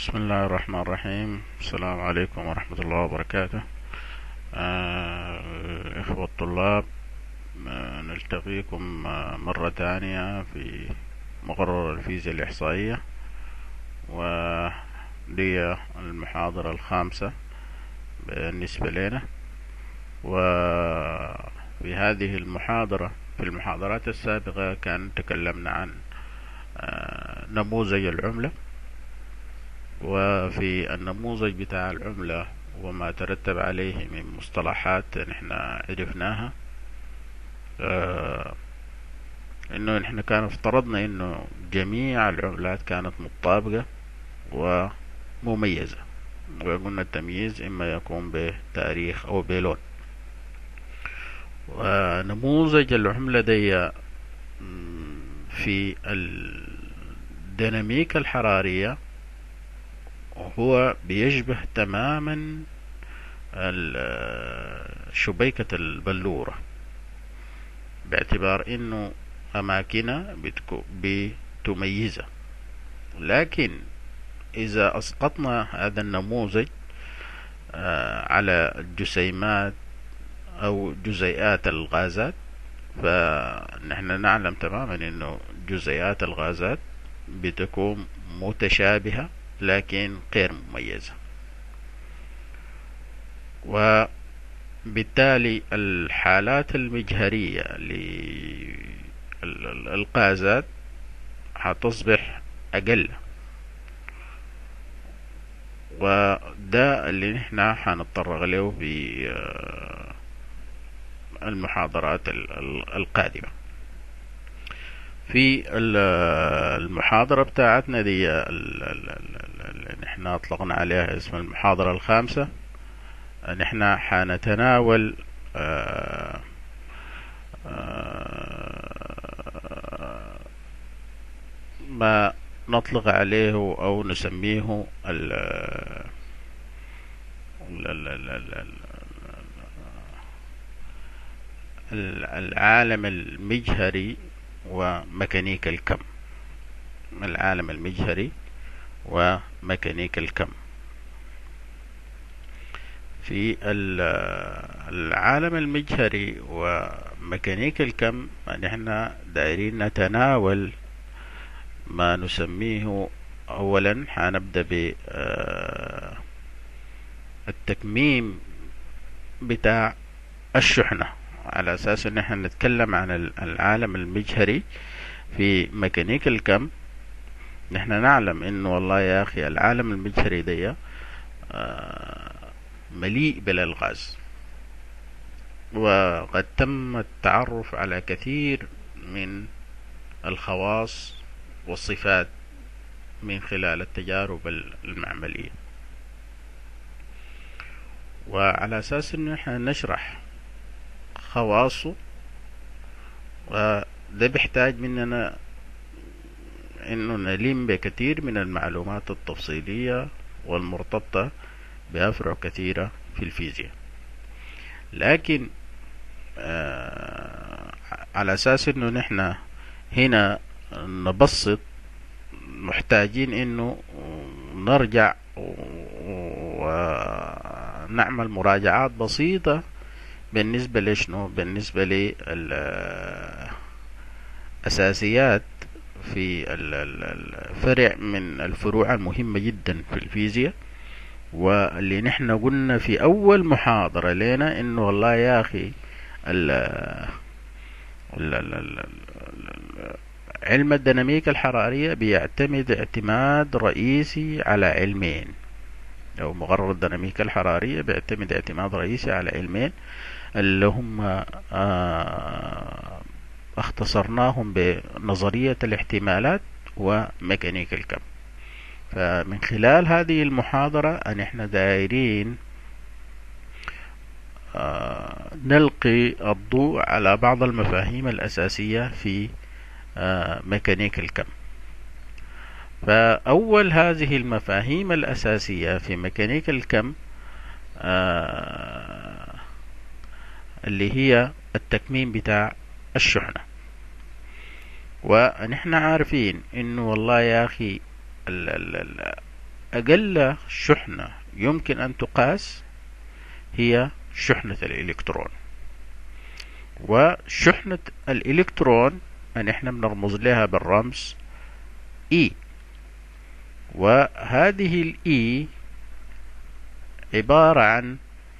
بسم الله الرحمن الرحيم السلام عليكم ورحمة الله وبركاته آه، إخوة الطلاب آه، نلتقيكم آه، مرة ثانية في مقرر الفيزياء الإحصائية ودي المحاضرة الخامسة بالنسبة لنا وفي هذه المحاضرة في المحاضرات السابقة كان تكلمنا عن آه، نموذج العملة وفي النموذج بتاع العملة وما ترتب عليه من مصطلحات نحن عرفناها آه انه نحن كان افترضنا انه جميع العملات كانت متطابقة ومميزة وقلنا التمييز اما يكون بتاريخ او بلون ونموذج العملة دي في الديناميكا الحرارية هو بيشبه تماما شبيكة البلورة باعتبار انه اماكنها بتميزها لكن اذا اسقطنا هذا النموذج على الجسيمات او جزيئات الغازات فنحن نعلم تماما انه جزيئات الغازات بتكون متشابهة لكن غير مميزة وبالتالي الحالات المجهرية للغازات حتصبح أقل وده اللي نحن حنتطرق له في المحاضرات القادمة في المحاضرة بتاعتنا دي اللي نحن اطلقنا عليها اسم المحاضرة الخامسة نحن حنتناول آآ آآ ما نطلق عليه او نسميه ال العالم المجهري وميكانيك الكم العالم المجهري وميكانيك الكم في العالم المجهري وميكانيك الكم نحن دايرين نتناول ما نسميه اولا حنبدا ب التكميم بتاع الشحنة على اساس ان احنا نتكلم عن العالم المجهري في ميكانيك الكم نحن نعلم انه والله يا اخي العالم المجهري دي مليء بالالغاز وقد تم التعرف على كثير من الخواص والصفات من خلال التجارب المعملية وعلى اساس ان احنا نشرح خواصه وده بيحتاج مننا انه نلم بكثير من المعلومات التفصيلية والمرتبطة بأفرع كثيرة في الفيزياء لكن آه على اساس انه نحن هنا نبسط محتاجين انه نرجع ونعمل مراجعات بسيطة بالنسبة لشنو بالنسبة للأساسيات في الفرع من الفروع المهمة جدا في الفيزياء واللي نحن قلنا في أول محاضرة لنا إنه والله يا أخي ال ال ال علم الديناميكا الحرارية بيعتمد اعتماد رئيسي على علمين أو مقرر الديناميكا الحرارية بيعتمد اعتماد رئيسي على علمين اللي هم آه اختصرناهم بنظرية الاحتمالات وميكانيك الكم فمن خلال هذه المحاضرة أن احنا دايرين آه نلقي الضوء على بعض المفاهيم الأساسية في آه ميكانيك الكم فأول هذه المفاهيم الأساسية في ميكانيك الكم آه اللي هي التكميم بتاع الشحنة ونحن عارفين انه والله يا اخي ال ال ال أقل شحنة يمكن أن تقاس هي شحنة الإلكترون وشحنة الإلكترون أن إحنا بنرمز لها بالرمز E وهذه الإي عبارة عن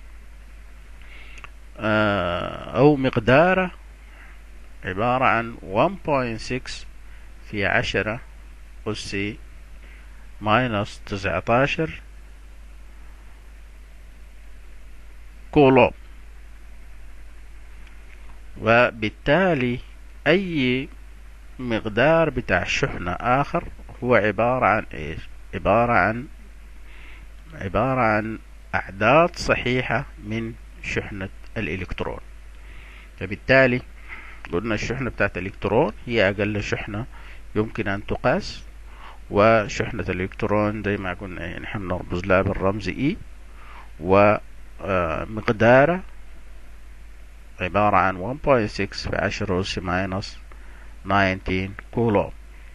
آه، أو مقداره عبارة عن 1.6 في عشرة أس ماينس تسعتاشر كولوم وبالتالي أي مقدار بتاع شحنة آخر هو عبارة عن إيش عبارة عن عبارة عن أعداد صحيحة من شحنة الإلكترون فبالتالي قلنا الشحنة بتاعت الإلكترون هي أقل شحنة يمكن أن تقاس وشحنة الإلكترون زي ما قلنا نحن نرمز لها بالرمز E ومقداره عبارة عن 1.6 في 10 أس ماينس 19 كولوم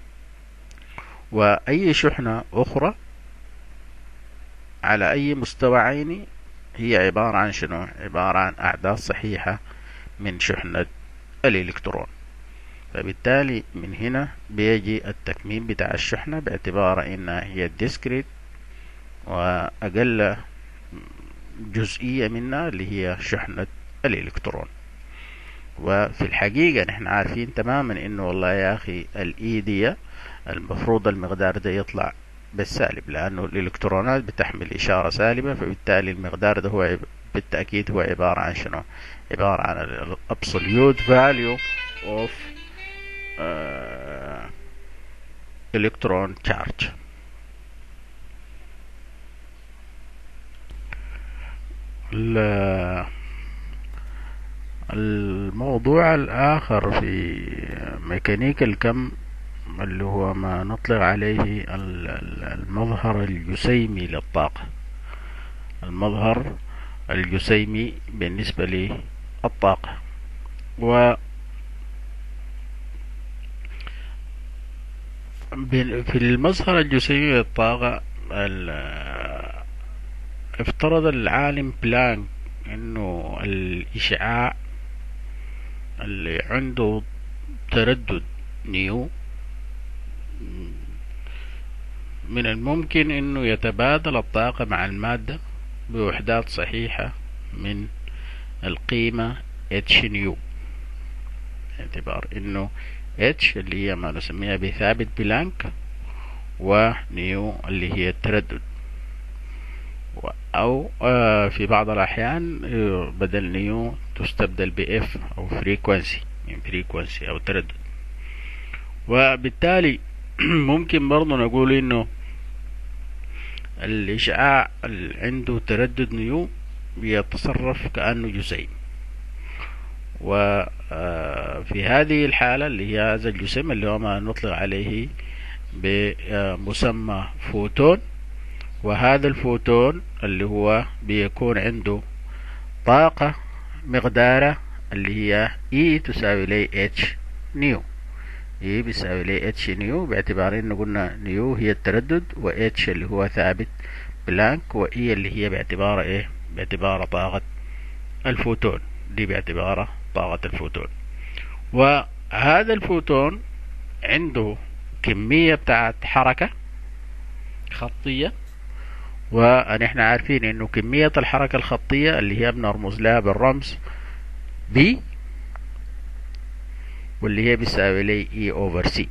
وأي شحنة أخرى على أي مستوى عيني هي عبارة عن شنو عبارة عن أعداد صحيحة من شحنة الإلكترون فبالتالي من هنا بيجي التكميم بتاع الشحنة باعتبار انها هي الديسكريت واقل جزئية منها اللي هي شحنة الالكترون وفي الحقيقة نحن عارفين تماما انه والله يا اخي الاي دي المفروض المقدار ده يطلع بالسالب لانه الالكترونات بتحمل اشارة سالبة فبالتالي المقدار ده هو بالتأكيد هو عبارة عن شنو عبارة عن الابسوليوت فاليو اوف الكترون تشارج الموضوع الآخر في ميكانيك الكم اللي هو ما نطلق عليه المظهر الجسيمي للطاقة المظهر الجسيمي بالنسبة للطاقة و في المظهر الجسيمي للطاقة افترض العالم بلانك انه الاشعاع اللي عنده تردد نيو من الممكن انه يتبادل الطاقة مع المادة بوحدات صحيحة من القيمة اتش نيو باعتبار انه اتش اللي هي ما نسميها بثابت بلانك ونيو اللي هي التردد أو آه، في بعض الأحيان آه، بدل نيو تستبدل بإف أو فريكونسي من فريكونسي أو تردد وبالتالي ممكن برضو نقول إنه الإشعاع اللي عنده تردد نيو بيتصرف كأنه جسيم وفي هذه الحالة اللي هي هذا الجسم اللي هو ما نطلق عليه بمسمى فوتون وهذا الفوتون اللي هو بيكون عنده طاقة مقداره اللي هي E تساوي لي H نيو E بيساوي لي H نيو باعتبار انه قلنا نيو هي التردد و H اللي هو ثابت بلانك و E اللي هي باعتبار ايه باعتبار طاقة الفوتون دي باعتباره طاقة الفوتون وهذا الفوتون عنده كمية بتاعت حركة خطية ونحن عارفين انه كمية الحركة الخطية اللي هي بنرمز لها بالرمز B واللي هي بيساوي لي E over C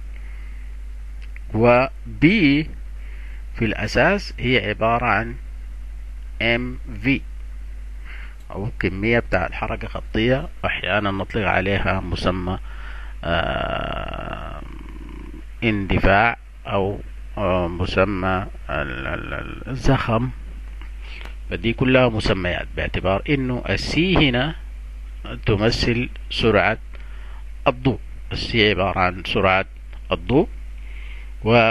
و B في الأساس هي عبارة عن MV أو كمية بتاع الحركة الخطية أحيانا نطلق عليها مسمى آه اندفاع أو مسمى الزخم فدي كلها مسميات باعتبار انه السي هنا تمثل سرعة الضوء السي عبارة عن سرعة الضوء و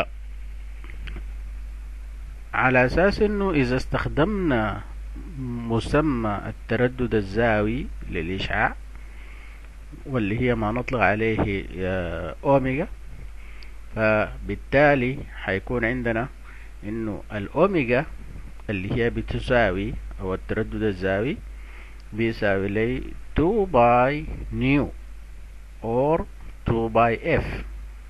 على اساس انه اذا استخدمنا مسمى التردد الزاوي للإشعاع واللي هي ما نطلق عليه أوميجا فبالتالي حيكون عندنا انه الاوميجا اللي هي بتساوي او التردد الزاوي بيساوي لي 2 باي نيو or 2 باي اف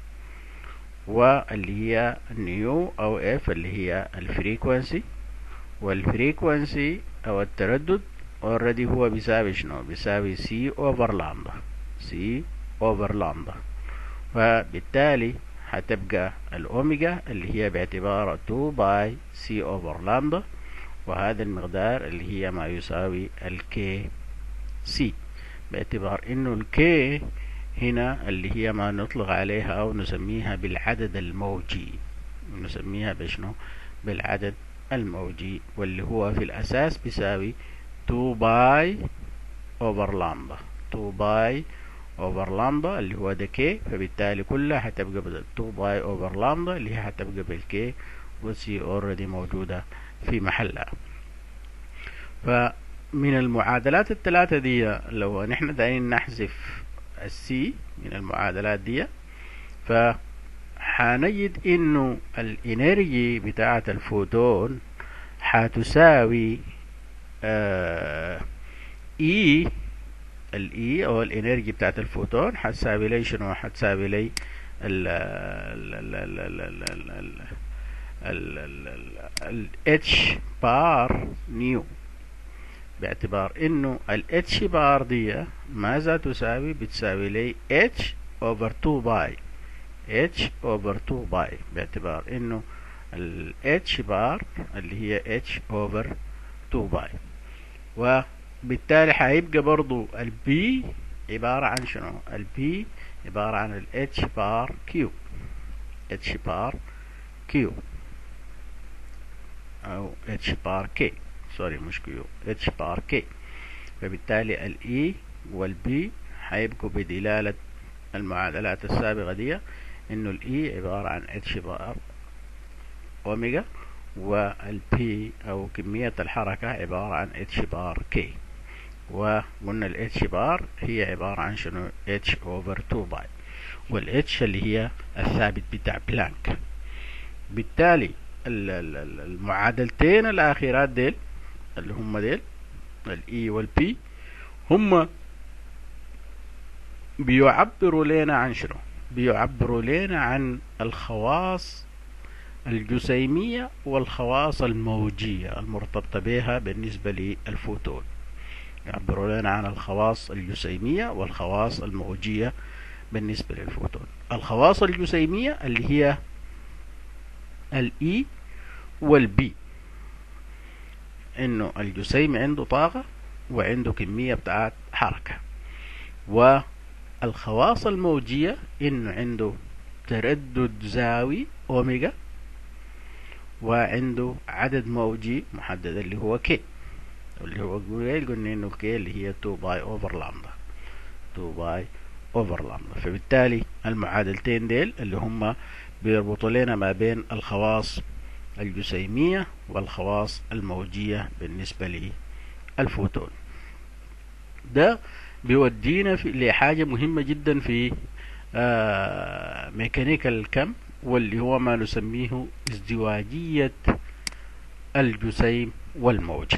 واللي هي نيو او اف اللي هي الفريكوانسي والفريكوانسي او التردد اوريدي هو بيساوي شنو بيساوي سي اوفر لامدا سي اوفر لامدا فبالتالي هتبقى الأوميجا اللي هي باعتبار 2 باي سي أوفر لامدا وهذا المقدار اللي هي ما يساوي الكي سي باعتبار انه الكي هنا اللي هي ما نطلق عليها او نسميها بالعدد الموجي نسميها بشنو بالعدد الموجي واللي هو في الاساس بيساوي 2 باي اوفر لامدا 2 باي اوفر لامدا اللي هو ده كي فبالتالي كلها هتبقى بدل 2 باي اوفر لامدا اللي هي هتبقى بالكي والسي اوريدي موجودة في محلها فمن المعادلات الثلاثة دي لو نحن دايرين نحذف السي من المعادلات دي ف حنجد انه الانرجي بتاعة الفوتون حتساوي آه اي الاي او الانرجي بتاعت الفوتون حتساوي لي شنو حتساوي لي ال ال ال ال ال ال ال اتش بار نيو باعتبار انه ال اتش بار دي ماذا تساوي بتساوي لي اتش اوفر 2 باي اتش اوفر 2 باي باعتبار انه ال اتش بار اللي هي اتش اوفر 2 باي و بالتالي هيبقى برضو البي عبارة عن شنو البي عبارة عن الاتش بار كيو اتش بار كيو او اتش بار كي سوري مش كيو اتش بار كي فبالتالي الاي والبي هيبقوا بدلالة المعادلات السابقة دي انه الاي عبارة عن اتش بار اوميجا والبي او كمية الحركة عبارة عن اتش بار كي وقلنا ال h بار هي عبارة عن شنو h over 2 باي وال h اللي هي الثابت بتاع بلانك بالتالي المعادلتين الأخيرات ديل اللي هم ديل ال E وال P هم بيعبروا لنا عن شنو بيعبروا لنا عن الخواص الجسيمية والخواص الموجية المرتبطة بها بالنسبة للفوتون يعبروا لنا عن الخواص الجسيمية والخواص الموجية بالنسبة للفوتون الخواص الجسيمية اللي هي الإي والبي انه الجسيم عنده طاقة وعنده كمية بتاعت حركة والخواص الموجية انه عنده تردد زاوي اوميجا وعنده عدد موجي محدد اللي هو كي اللي هو قلنا انه كي اللي هي 2 باي اوفر لامدا 2 باي اوفر لامدا فبالتالي المعادلتين ديل اللي هم بيربطوا لنا ما بين الخواص الجسيمية والخواص الموجية بالنسبة للفوتون ده بيودينا في لحاجة مهمة جدا في آه ميكانيكا الكم واللي هو ما نسميه ازدواجية الجسيم والموج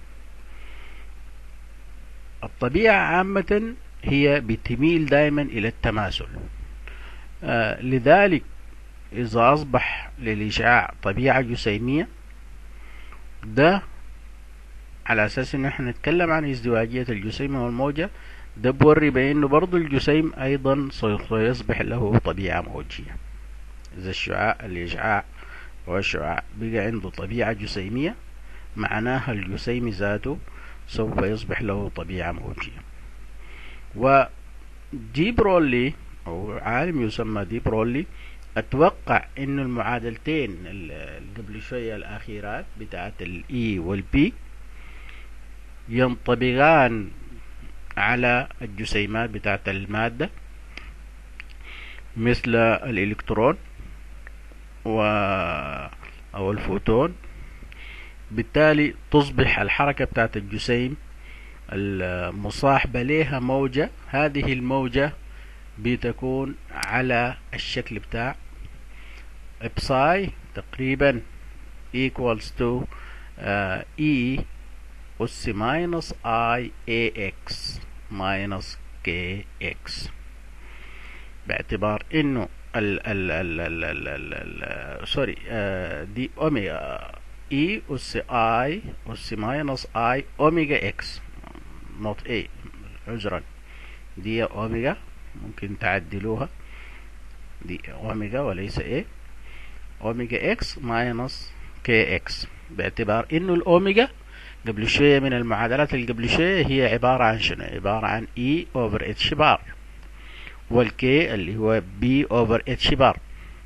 الطبيعة عامة هي بتميل دائما إلى التماثل آه لذلك إذا أصبح للإشعاع طبيعة جسيمية ده على أساس إنه إحنا نتكلم عن ازدواجية الجسيم والموجة ده بوري بأنه برضو الجسيم أيضا سوف يصبح له طبيعة موجية إذا الشعاع الإشعاع والشعاع بقى عنده طبيعة جسيمية معناها الجسيم ذاته سوف يصبح له طبيعة موجية وديب رولي أو عالم يسمى ديب رولي أتوقع إنه المعادلتين اللي قبل شوية الأخيرات بتاعت الإي والبي ينطبقان على الجسيمات بتاعت المادة مثل الإلكترون و أو الفوتون بالتالي تصبح الحركة بتاعت الجسيم المصاحبة لها موجة هذه الموجة بتكون على الشكل بتاع ابساي تقريبا equals to uh, E أس minus I AX minus KX باعتبار انه ال ال ال ال ال ال ال سوري آه دي اوميجا اي اس اي اس ماينس اي اوميجا اكس نوت اي عذرا دي اوميجا ممكن تعدلوها دي اوميجا وليس اي اوميجا اكس ماينس كي اكس باعتبار انه الاوميجا قبل شوية من المعادلات اللي قبل شوية هي عبارة عن شنو عبارة عن اي اوفر اتش بار والكي اللي هو بي اوفر اتش بار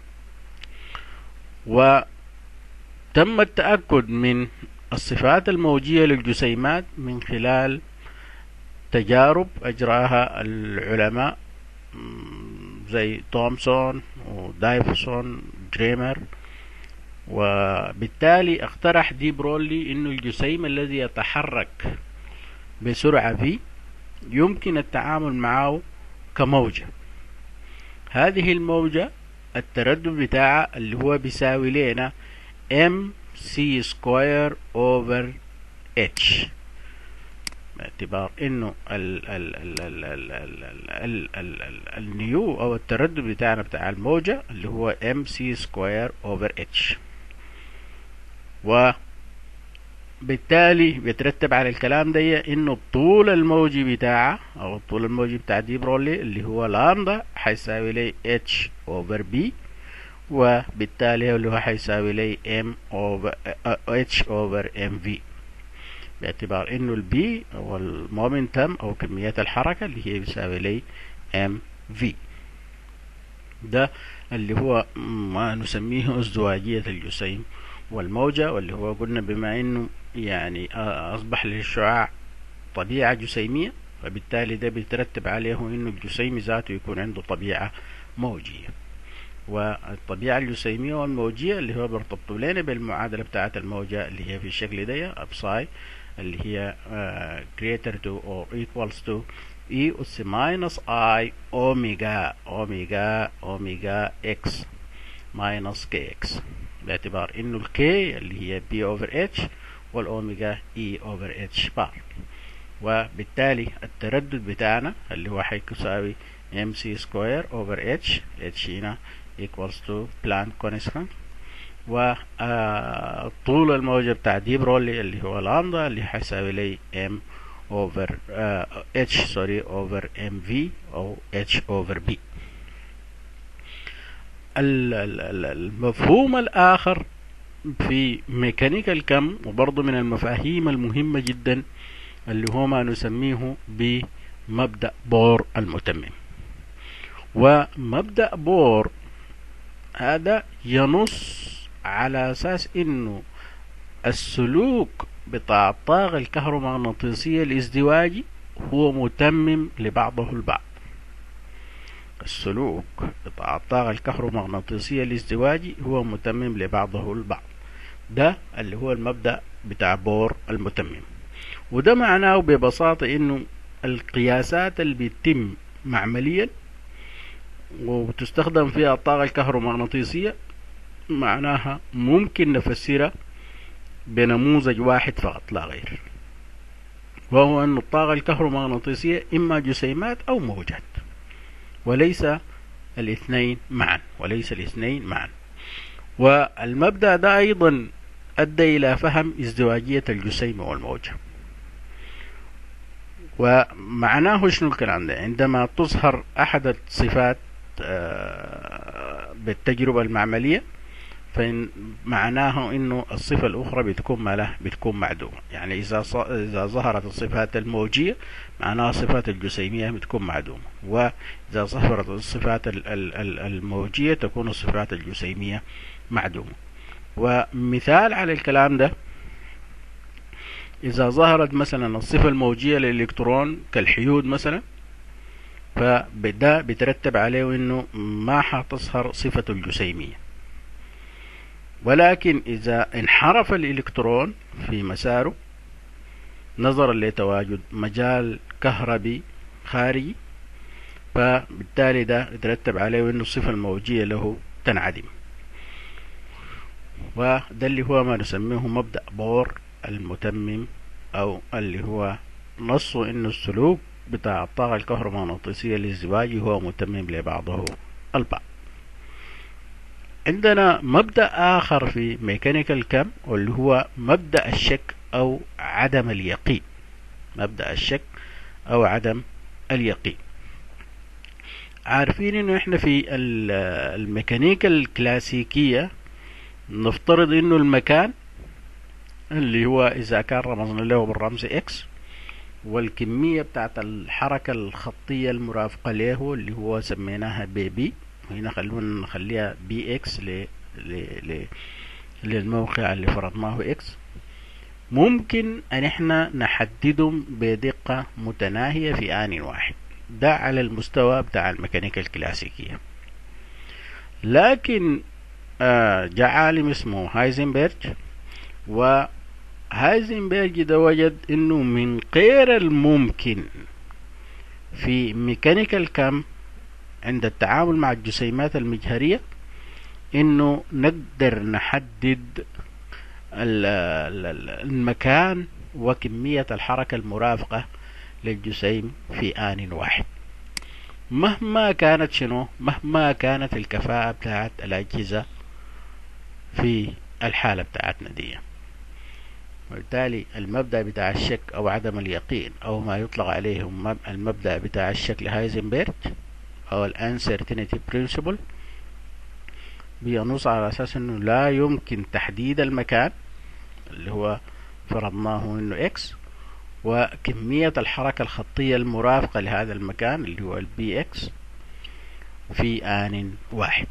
وتم التأكد من الصفات الموجية للجسيمات من خلال تجارب أجراها العلماء زي تومسون ودايفسون جريمر وبالتالي اقترح دي برولي انه الجسيم الذي يتحرك بسرعة في يمكن التعامل معه كموجة هذه الموجة التردد بتاعها اللي هو بيساوي لنا ام سي سكوير اوفر اتش باعتبار انه ال ال ال ال ال ال ال ال ال النيو او التردد بتاعنا بتاع الموجة اللي هو ام سي سكوير اوفر اتش وبالتالي بيترتب على الكلام ده انه الطول الموجي بتاعه او الطول الموجي بتاع دي برولي اللي هو لامدا حيساوي لي اتش اوفر بي وبالتالي اللي هو حيساوي لي ام اوفر اتش اوفر ام في باعتبار انه البي هو المومنتم او كمية الحركة اللي هي بيساوي لي ام في ده اللي هو ما نسميه ازدواجية الجسيم والموجة واللي هو قلنا بما انه يعني اصبح للشعاع طبيعة جسيمية فبالتالي ده بيترتب عليه انه الجسيم ذاته يكون عنده طبيعة موجية والطبيعة الجسيمية والموجية اللي هو بيرتبطوا لنا بالمعادلة بتاعة الموجة اللي هي في الشكل ده ابساي اللي هي uh, greater to or equals to e اس minus i اوميجا اوميجا اوميجا x minus kx باعتبار انه الكي اللي هي بي اوفر اتش والاوميجا اي اوفر اتش بار وبالتالي التردد بتاعنا اللي هو حيساوي ام سي سكوير اوفر اتش اتش هنا equals to Planck constant وطول الموجة بتاع دي برولي اللي هو لامدا اللي حيساوي لي ام اوفر اتش سوري اوفر ام في او اتش اوفر بي المفهوم الآخر في ميكانيكا الكم وبرضه من المفاهيم المهمة جدا اللي هو ما نسميه بمبدأ بور المتمم ومبدأ بور هذا ينص على أساس إنه السلوك بتاع الطاقة الكهرومغناطيسية الازدواجي هو متمم لبعضه البعض السلوك بتاع الطاقة الكهرومغناطيسية الازدواجي هو متمم لبعضه البعض ده اللي هو المبدأ بتاع بور المتمم وده معناه ببساطة انه القياسات اللي بتتم معمليا وتستخدم فيها الطاقة الكهرومغناطيسية معناها ممكن نفسرها بنموذج واحد فقط لا غير وهو أن الطاقة الكهرومغناطيسية إما جسيمات أو موجات وليس الاثنين معا وليس الاثنين معا والمبدأ ده أيضا أدى إلى فهم ازدواجية الجسيم والموجة ومعناه شنو الكلام ده عندما تظهر أحد الصفات بالتجربة المعملية فإن معناه إنه الصفة الأخرى بتكون ما بتكون معدومة يعني إذا إذا ظهرت الصفات الموجية معناها الصفات الجسيمية بتكون معدومة وإذا ظهرت الصفات الموجية تكون الصفات الجسيمية معدومة ومثال على الكلام ده إذا ظهرت مثلا الصفة الموجية للإلكترون كالحيود مثلا فده بيترتب عليه إنه ما حتظهر صفة الجسيمية ولكن إذا انحرف الإلكترون في مساره نظرا لتواجد مجال كهربي خارجي فبالتالي ده يترتب عليه أن الصفة الموجية له تنعدم وده اللي هو ما نسميه مبدأ بور المتمم أو اللي هو نصه إنه السلوك بتاع الطاقة الكهرومغناطيسية للزواج هو متمم لبعضه البعض عندنا مبدأ آخر في ميكانيكال كم واللي هو مبدأ الشك أو عدم اليقين مبدأ الشك أو عدم اليقين عارفين انه احنا في الميكانيكا الكلاسيكية نفترض انه المكان اللي هو اذا كان رمزنا له بالرمز اكس والكمية بتاعت الحركة الخطية المرافقة له اللي هو سميناها بي بي هنا خلونا نخليها بي اكس ل... ل... ل... للموقع اللي فرضناه اكس ممكن ان احنا نحددهم بدقة متناهية في آن واحد ده على المستوى بتاع الميكانيكا الكلاسيكية لكن آه جاء عالم اسمه هايزنبرج وهايزنبرج ده وجد انه من غير الممكن في ميكانيكال كام عند التعامل مع الجسيمات المجهرية انه نقدر نحدد المكان وكمية الحركة المرافقة للجسيم في آن واحد مهما كانت شنو مهما كانت الكفاءة بتاعت الأجهزة في الحالة بتاعتنا دي وبالتالي المبدأ بتاع الشك أو عدم اليقين أو ما يطلق عليه المبدأ بتاع الشك لهايزنبرج أو الانسرتينيتي برينسيبل بينص على أساس أنه لا يمكن تحديد المكان اللي هو فرضناه أنه إكس وكمية الحركة الخطية المرافقة لهذا المكان اللي هو البي إكس في آن واحد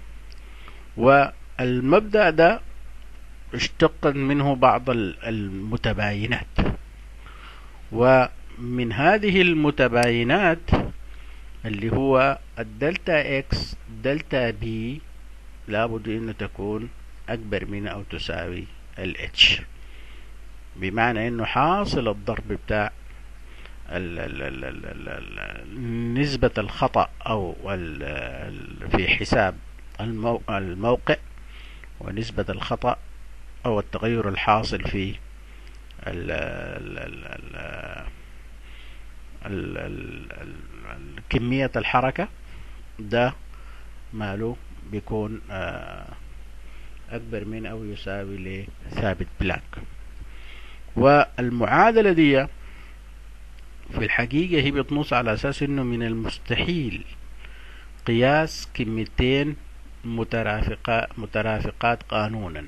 والمبدأ ده اشتق منه بعض المتباينات ومن هذه المتباينات اللي هو الدلتا اكس دلتا بي لابد ان تكون اكبر من او تساوي الاتش بمعنى انه حاصل الضرب بتاع ال ال ال ال ال نسبة الخطأ او في حساب الموقع ونسبة الخطأ او التغير الحاصل في ال ال ال ال ال كمية الحركة ده ماله بيكون أكبر من أو يساوي لثابت بلانك والمعادلة دي في الحقيقة هي بتنص على أساس أنه من المستحيل قياس كميتين مترافقة مترافقات قانونا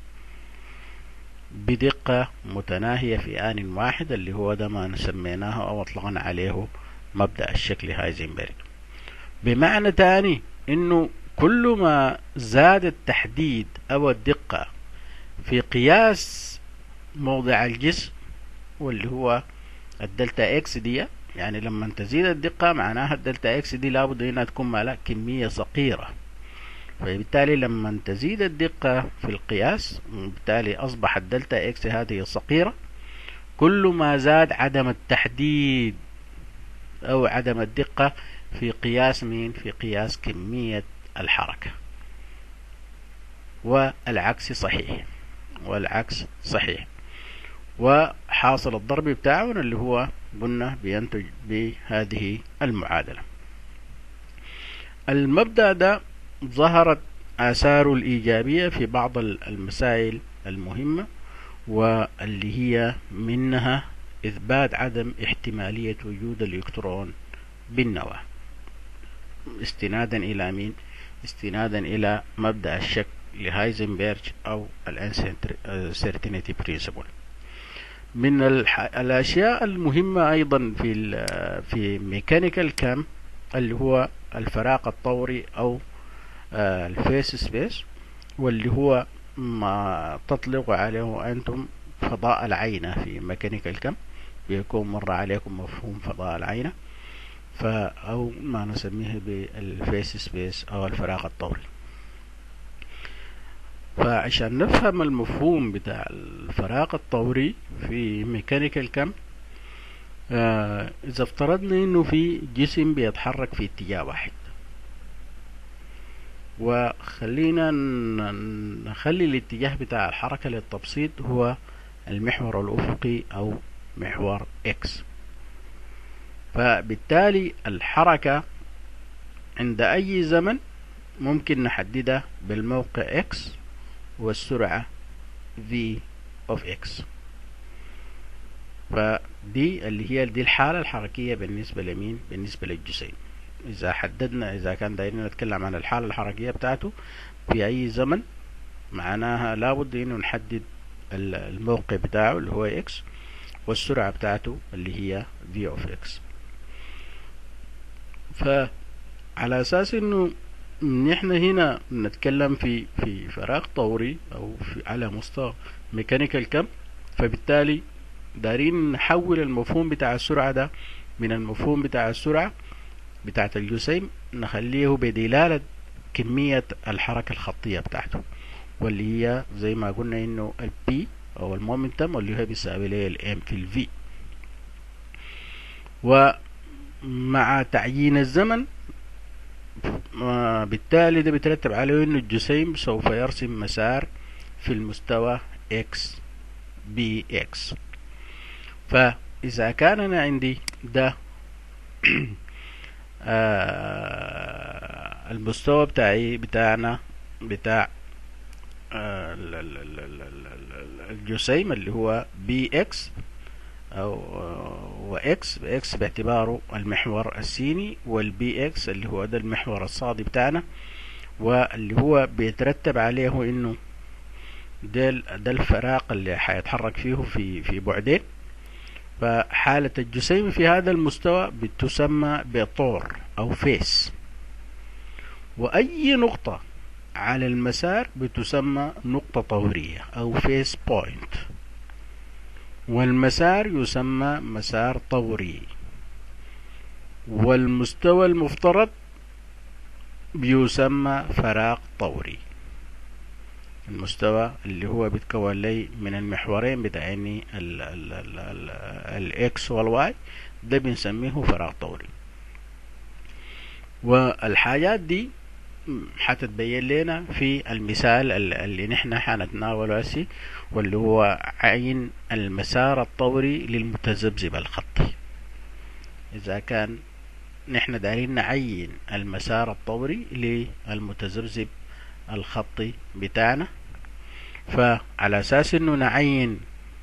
بدقة متناهية في آن واحد اللي هو ده ما سميناه أو أطلقنا عليه مبدأ الشكل هايزنبرج بمعنى تاني انه كل ما زاد التحديد او الدقة في قياس موضع الجسم واللي هو الدلتا اكس دي يعني لما تزيد الدقة معناها الدلتا اكس دي لابد انها تكون مالها كمية صغيرة فبالتالي لما تزيد الدقة في القياس بالتالي أصبح الدلتا اكس هذه الصغيرة كل ما زاد عدم التحديد أو عدم الدقة في قياس مين في قياس كمية الحركة والعكس صحيح والعكس صحيح وحاصل الضرب بتاعه اللي هو قلنا بينتج بهذه المعادلة المبدأ ده ظهرت آثاره الإيجابية في بعض المسائل المهمة واللي هي منها إثبات عدم احتمالية وجود الإلكترون بالنواة استنادا إلى مين؟ استنادا إلى مبدأ الشك لهايزنبرج أو الانسرتينيتي برينسيبل من الأشياء المهمة أيضا في في ميكانيكال كام اللي هو الفراغ الطوري أو الفيس سبيس واللي هو ما تطلق عليه أنتم فضاء العينة في ميكانيكال كم بيكون مر عليكم مفهوم فضاء العينة أو ما نسميه بالفيس سبيس أو الفراغ الطوري فعشان نفهم المفهوم بتاع الفراغ الطوري في ميكانيكال كم آه إذا افترضنا إنه في جسم بيتحرك في اتجاه واحد وخلينا نخلي الاتجاه بتاع الحركة للتبسيط هو المحور الأفقي أو محور X فبالتالي الحركة عند أي زمن ممكن نحددها بالموقع X والسرعة V of X فدي اللي هي دي الحالة الحركية بالنسبة لمين بالنسبة للجسيم إذا حددنا إذا كان دايرين نتكلم عن الحالة الحركية بتاعته في أي زمن معناها لابد إنه نحدد الموقع بتاعه اللي هو X والسرعة بتاعته اللي هي V of X فعلى أساس إنه نحن هنا نتكلم في في فراغ طوري أو في على مستوى ميكانيكال كم فبالتالي دارين نحول المفهوم بتاع السرعة ده من المفهوم بتاع السرعة بتاعة الجسيم نخليه بدلالة كمية الحركة الخطية بتاعته واللي هي زي ما قلنا انه البي او المومنتم واللي هو بيساوي ليه الام في الفي ومع تعيين الزمن بالتالي ده بيترتب عليه انه الجسيم سوف يرسم مسار في المستوى اكس بي اكس فاذا كان انا عندي ده آه المستوى بتاعي بتاعنا بتاع آه الجسيم اللي هو بي اكس او واكس اكس باعتباره المحور السيني والبي اكس اللي هو ده المحور الصادي بتاعنا واللي هو بيترتب عليه انه ده ده الفراغ اللي حيتحرك فيه في في بعدين فحالة الجسيم في هذا المستوى بتسمى بطور أو فيس وأي نقطة على المسار بتسمى نقطة طورية أو فيس بوينت والمسار يسمى مسار طوري والمستوى المفترض بيسمى فراغ طوري المستوى اللي هو بيتكون لي من المحورين بتاعيني الاكس والواي ده بنسميه فراغ طوري والحاجات دي حتتبين لنا في المثال اللي نحن حنتناوله هسي واللي هو عين المسار الطوري للمتذبذب الخطي إذا كان نحن دايرين نعين المسار الطوري للمتذبذب الخطي بتاعنا فعلى أساس إنه نعين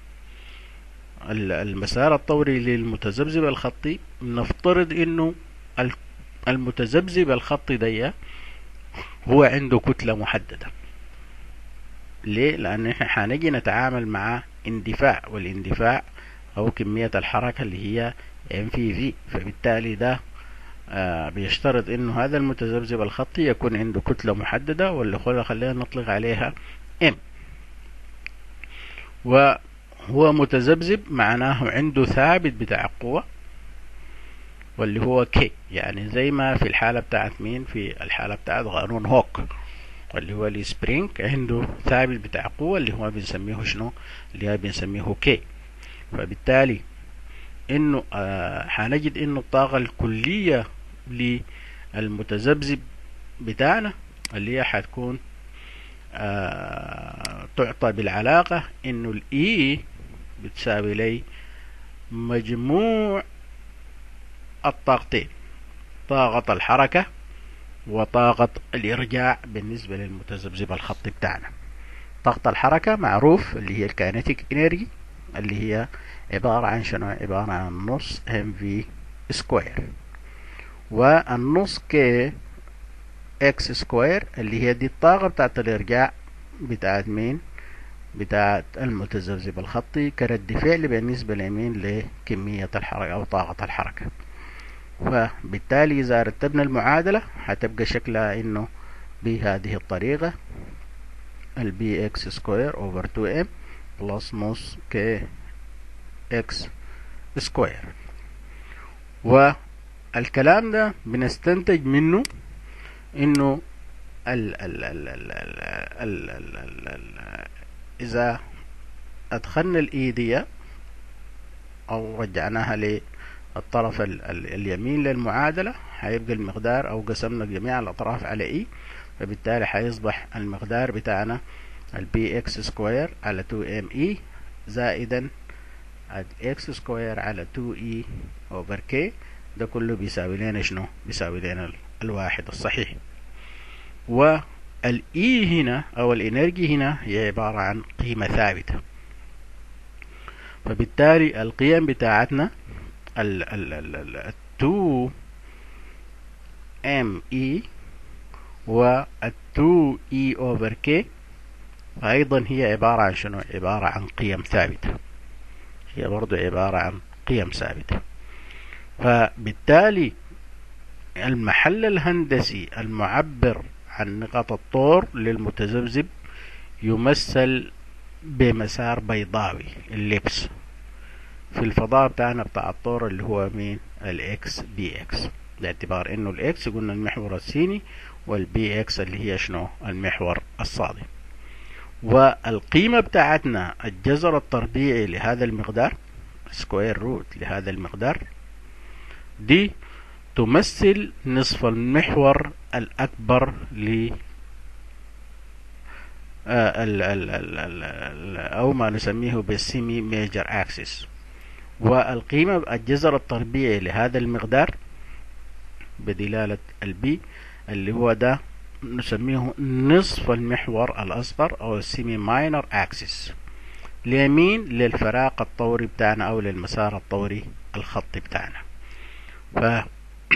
المسار الطوري للمتذبذب الخطي نفترض إنه المتذبذب الخطي دي هو عنده كتلة محددة ليه؟ لأن احنا حنجي نتعامل مع اندفاع والاندفاع أو كمية الحركة اللي هي ام في في فبالتالي ده آه بيشترط انه هذا المتذبذب الخطي يكون عنده كتلة محددة واللي خلينا نطلق عليها ام وهو متذبذب معناه عنده ثابت بتاع القوة واللي هو كي يعني زي ما في الحالة بتاعت مين في الحالة بتاعت قانون هوك واللي هو السبرينج عنده ثابت بتاع قوة اللي هو بنسميه شنو اللي هو بنسميه كي فبالتالي انه آه حنجد انه الطاقة الكلية للمتذبذب بتاعنا اللي هي حتكون آه تعطى بالعلاقة انه الاي بتساوي لي مجموع الطاقتين طاقة الحركة وطاقة الإرجاع بالنسبة للمتذبذب الخطي بتاعنا طاقة الحركة معروف اللي هي الكاينتيك انرجي اللي هي عبارة عن شنو عبارة عن نص ام في سكوير والنص كي اكس سكوير اللي هي دي الطاقة بتاعت الإرجاع بتاعت مين بتاعت المتذبذب الخطي كرد فعل بالنسبة لمين لكمية الحركة أو طاقة الحركة فبالتالي إذا رتبنا المعادلة هتبقى شكلها إنه بهذه الطريقة البي اكس سكوير اوفر 2 ام بلس نص كي اكس سكوير والكلام ده بنستنتج منه انه ال ال ال ال ال ال ال ال اذا ادخلنا الايدية او رجعناها للطرف ال ال اليمين للمعادلة هيبقى المقدار او قسمنا جميع الاطراف على اي فبالتالي حيصبح المقدار بتاعنا البي اكس سكوير على 2 ام اي زائدا الاكس سكوير على 2 اي اوفر كي ده كله بيساوي لنا شنو بيساوي لنا الواحد الصحيح والاي هنا او الانرجي هنا هي عبارة عن قيمة ثابتة فبالتالي القيم بتاعتنا ال ال ال ال 2 ام اي و 2 اي اوفر كي ايضا هي عبارة عن شنو عبارة عن قيم ثابتة هي برضو عبارة عن قيم ثابتة فبالتالي المحل الهندسي المعبر عن نقاط الطور للمتذبذب يمثل بمسار بيضاوي اللبس في الفضاء بتاعنا بتاع الطور اللي هو مين الاكس بي اكس باعتبار انه الاكس قلنا المحور السيني والبي اكس اللي هي شنو المحور الصادي والقيمة بتاعتنا الجذر التربيعي لهذا المقدار سكوير روت لهذا المقدار دي تمثل نصف المحور الأكبر ل ال ال ال ال أو ما نسميه بالسيمي ميجر أكسس والقيمة الجذر التربيعي لهذا المقدار بدلالة البي اللي هو ده نسميه نصف المحور الأصغر أو السيمي ماينر أكسس ليمين للفراق الطوري بتاعنا أو للمسار الطوري الخطي بتاعنا ف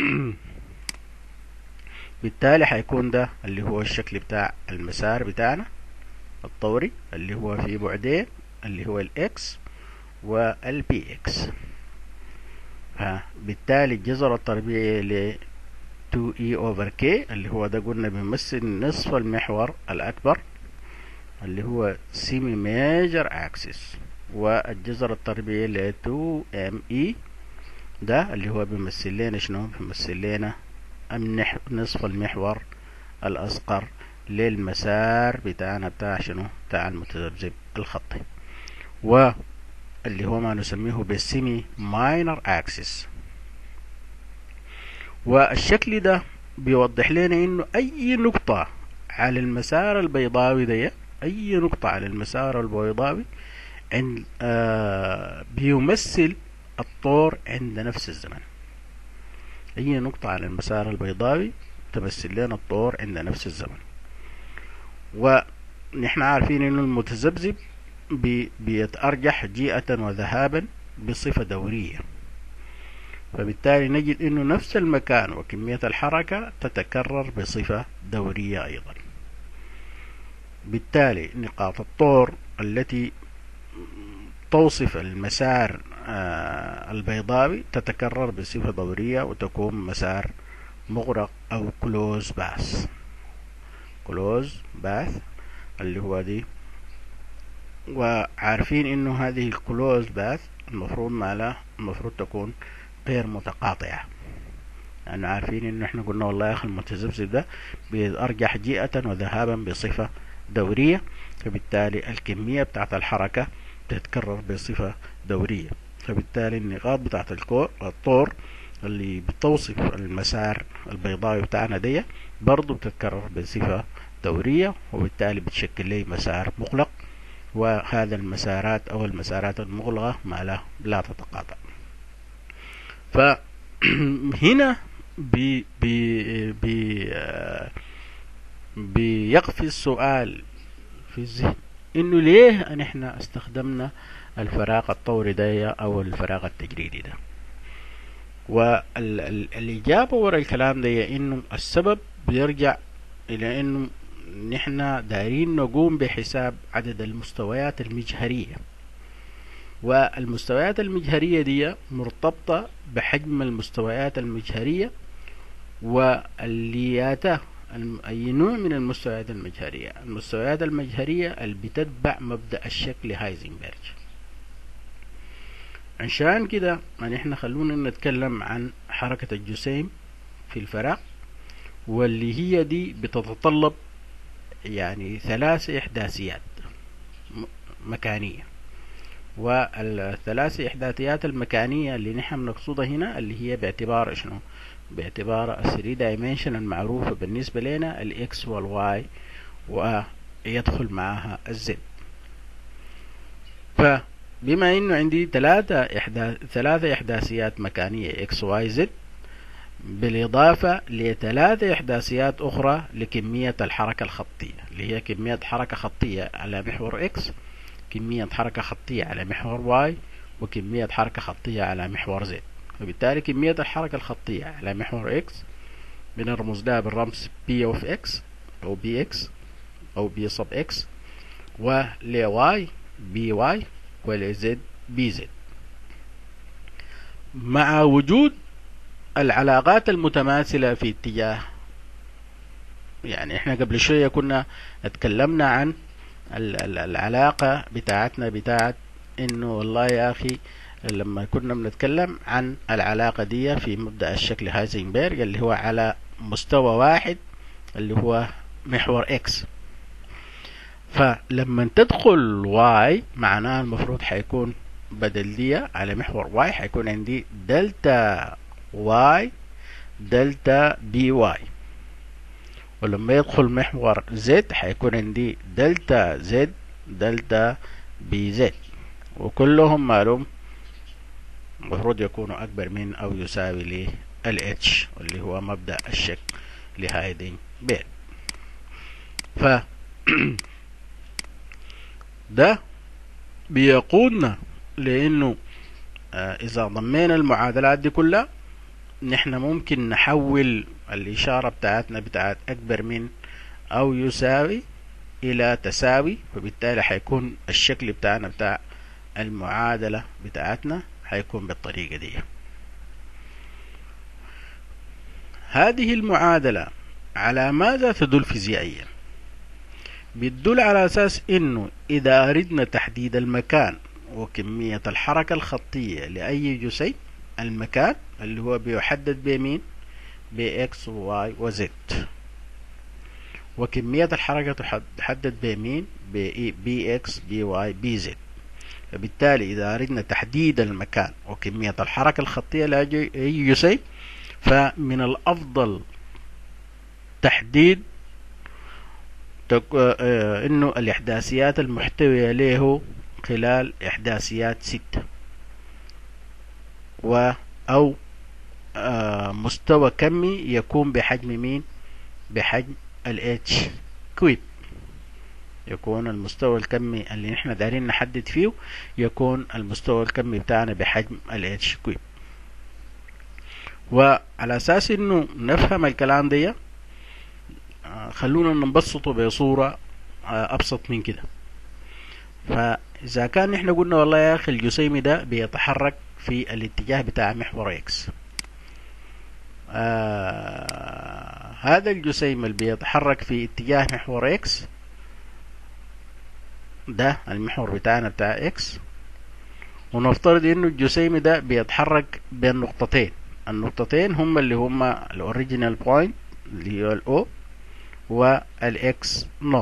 بالتالي حيكون ده اللي هو الشكل بتاع المسار بتاعنا الطوري اللي هو في بعدين اللي هو الاكس والبي اكس فبالتالي الجذر التربيعي ل 2e over k اللي هو ده قلنا بيمثل نصف المحور الأكبر اللي هو semi major axis والجذر التربيعي ل 2me ده اللي هو بيمثل لنا شنو بيمثل لنا نصف المحور الأصغر للمسار بتاعنا بتاع شنو بتاع المتذبذب الخطي واللي هو ما نسميه بالسيمي ماينر اكسس والشكل ده بيوضح لنا انه اي نقطة على المسار البيضاوي ده اي نقطة على المسار البيضاوي عند آه بيمثل الطور عند نفس الزمن اي نقطة على المسار البيضاوي تمثل لنا الطور عند نفس الزمن ونحن عارفين انه المتذبذب بي بيتأرجح جيئة وذهابا بصفة دورية فبالتالي نجد انه نفس المكان وكمية الحركة تتكرر بصفة دورية ايضا بالتالي نقاط الطور التي توصف المسار البيضاوي تتكرر بصفة دورية وتكون مسار مغرق او كلوز باث كلوز باث اللي هو دي وعارفين انه هذه الكلوز باث المفروض ما لا المفروض تكون غير متقاطعة لأنه يعني عارفين إنه إحنا قلنا والله يا أخي المتذبذب ده بيرجح جيئة وذهابا بصفة دورية فبالتالي الكمية بتاعت الحركة تتكرر بصفة دورية فبالتالي النقاط بتاعت الطور اللي بتوصف المسار البيضاوي بتاعنا دي برضو بتتكرر بصفة دورية وبالتالي بتشكل لي مسار مغلق وهذا المسارات أو المسارات المغلقة ما لا, لا تتقاطع فهنا بي بي بي بيقفي السؤال في الذهن انه ليه ان احنا استخدمنا الفراغ الطوري ده او الفراغ التجريدي ده والإجابة ورا الكلام ده انه السبب بيرجع الى انه نحن دايرين نقوم بحساب عدد المستويات المجهرية والمستويات المجهرية دي مرتبطة بحجم المستويات المجهرية واللياتها أي نوع من المستويات المجهرية المستويات المجهرية اللي بتتبع مبدأ الشكل هايزنبرج عشان كده يعني احنا خلونا نتكلم عن حركة الجسيم في الفراغ واللي هي دي بتتطلب يعني ثلاث إحداثيات مكانية والثلاث إحداثيات المكانية اللي نحن بنقصدها هنا اللي هي باعتبار شنو باعتبار 3 دايمنشن المعروفة بالنسبة لنا الاكس والواي ويدخل معها الزد فبما انه عندي ثلاثة إحداث ثلاثة إحداثيات مكانية اكس واي زد بالإضافة لثلاثة إحداثيات أخرى لكمية الحركة الخطية اللي هي كمية حركة خطية على محور إكس كمية حركة خطية على محور واي وكمية حركة خطية على محور زد وبالتالي كمية الحركة الخطية على محور إكس بنرمز لها بالرمز بي اوف إكس أو بي إكس أو بي صب إكس ولواي بي واي ولزد بي زد مع وجود العلاقات المتماثلة في اتجاه يعني احنا قبل شوية كنا اتكلمنا عن العلاقة بتاعتنا بتاعت انه والله يا اخي لما كنا بنتكلم عن العلاقة دي في مبدأ الشكل هايزنبرغ اللي هو على مستوى واحد اللي هو محور اكس فلما تدخل واي معناها المفروض حيكون بدل دي على محور واي حيكون عندي دلتا واي دلتا بي واي ولما يدخل محور زد حيكون عندي دلتا زد دلتا بي زد وكلهم معلوم المفروض يكونوا أكبر من أو يساوي ل الاتش اللي هو مبدأ الشك لهايدين بيت ف ده بيقودنا لأنه آه إذا ضمينا المعادلات دي كلها نحن ممكن نحول الإشارة بتاعتنا بتاعت أكبر من أو يساوي إلى تساوي فبالتالي حيكون الشكل بتاعنا بتاع المعادلة بتاعتنا حيكون بالطريقة دي هذه المعادلة على ماذا تدل فيزيائيا بتدل على أساس إنه إذا أردنا تحديد المكان وكمية الحركة الخطية لأي جسيم المكان اللي هو بيحدد بمين بإكس وواي وزد وكمية الحركة تحدد بمين بي إكس بي واي بي زد فبالتالي إذا أردنا تحديد المكان وكمية الحركة الخطية لأي جسيم فمن الأفضل تحديد انه الاحداثيات المحتوية له خلال احداثيات ستة و او مستوى كمي يكون بحجم مين بحجم الاتش كويب يكون المستوى الكمي اللي نحن دايرين نحدد فيه يكون المستوى الكمي بتاعنا بحجم الاتش كويب وعلى اساس انه نفهم الكلام دي خلونا نبسطه بصورة ابسط من كده فاذا كان نحن قلنا والله يا اخي الجسيم ده بيتحرك في الاتجاه بتاع محور اكس آه هذا الجسيم اللي بيتحرك في اتجاه محور اكس ده المحور بتاعنا بتاع اكس ونفترض انه الجسيم ده بيتحرك بين نقطتين النقطتين هما اللي هما الاوريجينال بوينت اللي هو الاو والاكس نوت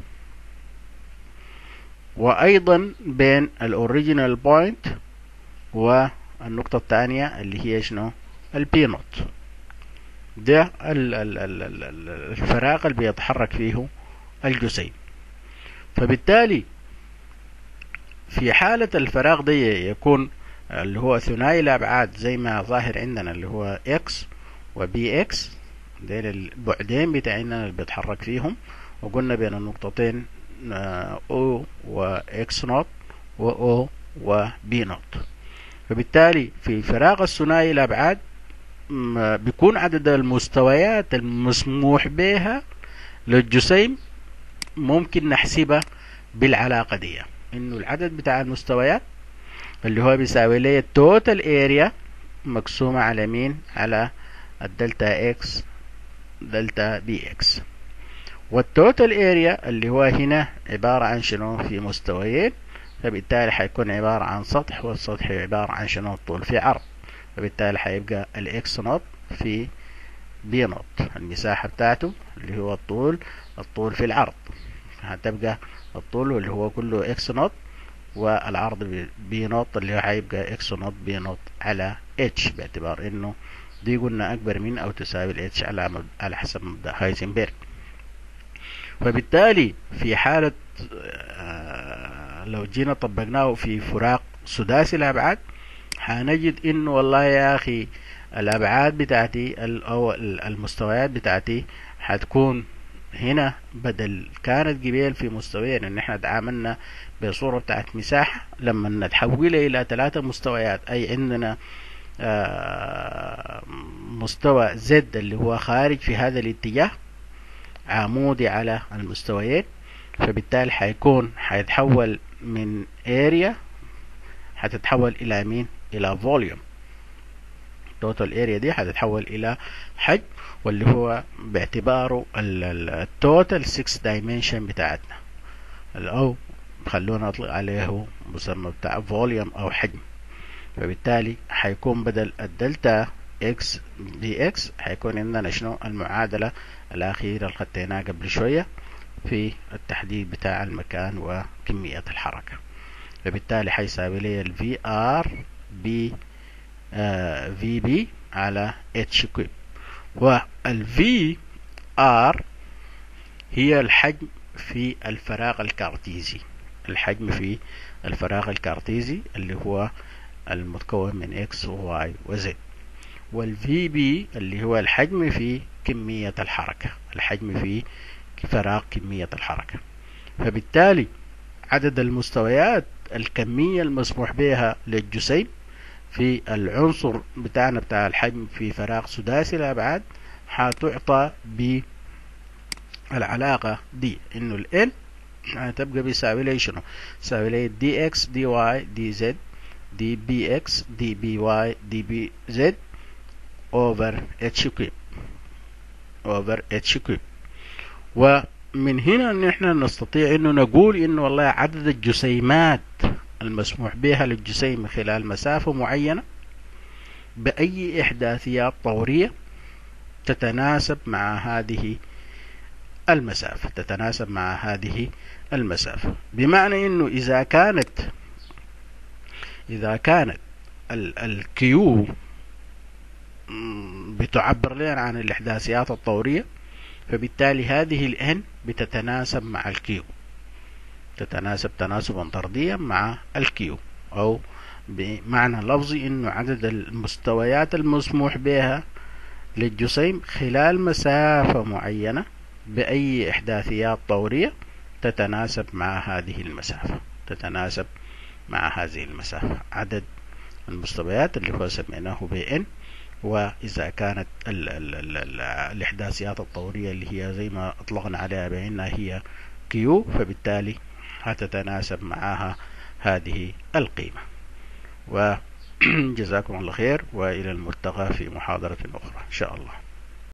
وايضا بين الاوريجينال بوينت والنقطة الثانية اللي هي شنو البي نوت ده الفراغ اللي بيتحرك فيه الجسيم فبالتالي في حالة الفراغ دي يكون اللي هو ثنائي الأبعاد زي ما ظاهر عندنا اللي هو اكس وبي اكس ديل البعدين بتاعنا اللي بيتحرك فيهم وقلنا بين النقطتين او واكس نوت و او وبي نوت فبالتالي في فراغ الثنائي الأبعاد بيكون عدد المستويات المسموح بها للجسيم ممكن نحسبها بالعلاقة دي انه العدد بتاع المستويات اللي هو بيساوي لي التوتال اريا مقسومة على مين على الدلتا اكس دلتا بي اكس والتوتال اريا اللي هو هنا عبارة عن شنو في مستويين فبالتالي حيكون عبارة عن سطح والسطح عبارة عن شنو طول في عرض فبالتالي حيبقى الاكس نوت في بي نوت المساحة بتاعته اللي هو الطول الطول في العرض هتبقى الطول اللي هو كله اكس نوت والعرض بي نوت اللي هو هيبقى اكس نوت بي نوت على اتش باعتبار انه دي قلنا أكبر من أو تساوي ال H على, مب... على حسب مبدأ هايزنبرغ فبالتالي في حالة آه، لو جينا طبقناه في فراق سداسي الأبعاد حنجد إنه والله يا أخي الأبعاد بتاعتي أو المستويات بتاعتي حتكون هنا بدل كانت قبيل في مستويين ان احنا تعاملنا بصورة بتاعت مساحة لما نتحولها الى ثلاثة مستويات اي عندنا آه، مستوى زد اللي هو خارج في هذا الاتجاه عمودي على المستويين فبالتالي حيكون حيتحول من اريا حتتحول الى مين الى فوليوم التوتال اريا دي حتتحول الى حجم واللي هو باعتباره التوتال 6 دايمنشن بتاعتنا او خلونا نطلق عليه مسمى بتاع فوليوم او حجم فبالتالي حيكون بدل الدلتا اكس دي اكس حيكون عندنا شنو المعادلة الأخيرة اللي خديناها قبل شوية في التحديد بتاع المكان وكمية الحركة فبالتالي حيساوي لي ال في ار بي في بي على اتش كوب وال في ار هي الحجم في الفراغ الكارتيزي الحجم في الفراغ الكارتيزي اللي هو المتكون من x و y و z والفي بي اللي هو الحجم في كمية الحركة الحجم في فراغ كمية الحركة فبالتالي عدد المستويات الكمية المسموح بها للجسيم في العنصر بتاعنا بتاع الحجم في فراغ سداسي الأبعاد حتعطى بالعلاقة دي إنه ال هتبقى بيساوي لي شنو؟ يساوي لي دي اكس دي واي دي زد دي بي اكس دي بي واي دي بي زد over h كيوب over h كيوب ومن هنا ان احنا نستطيع انه نقول انه والله عدد الجسيمات المسموح بها للجسيم خلال مسافة معينة بأي إحداثيات طورية تتناسب مع هذه المسافة تتناسب مع هذه المسافة بمعنى انه اذا كانت اذا كانت الكيو بتعبر لنا عن الاحداثيات الطورية فبالتالي هذه الان بتتناسب مع الكيو تتناسب تناسبا طرديا مع الكيو او بمعنى لفظي انه عدد المستويات المسموح بها للجسيم خلال مسافة معينة بأي إحداثيات طورية تتناسب مع هذه المسافة تتناسب مع هذه المسافة عدد المستويات اللي هو سميناه بي ان وإذا كانت ال ال ال ال الإحداثيات الطورية اللي هي زي ما أطلقنا عليها بأنها هي كيو فبالتالي هتتناسب معها هذه القيمة وجزاكم الله خير وإلى الملتقى في محاضرة أخرى إن شاء الله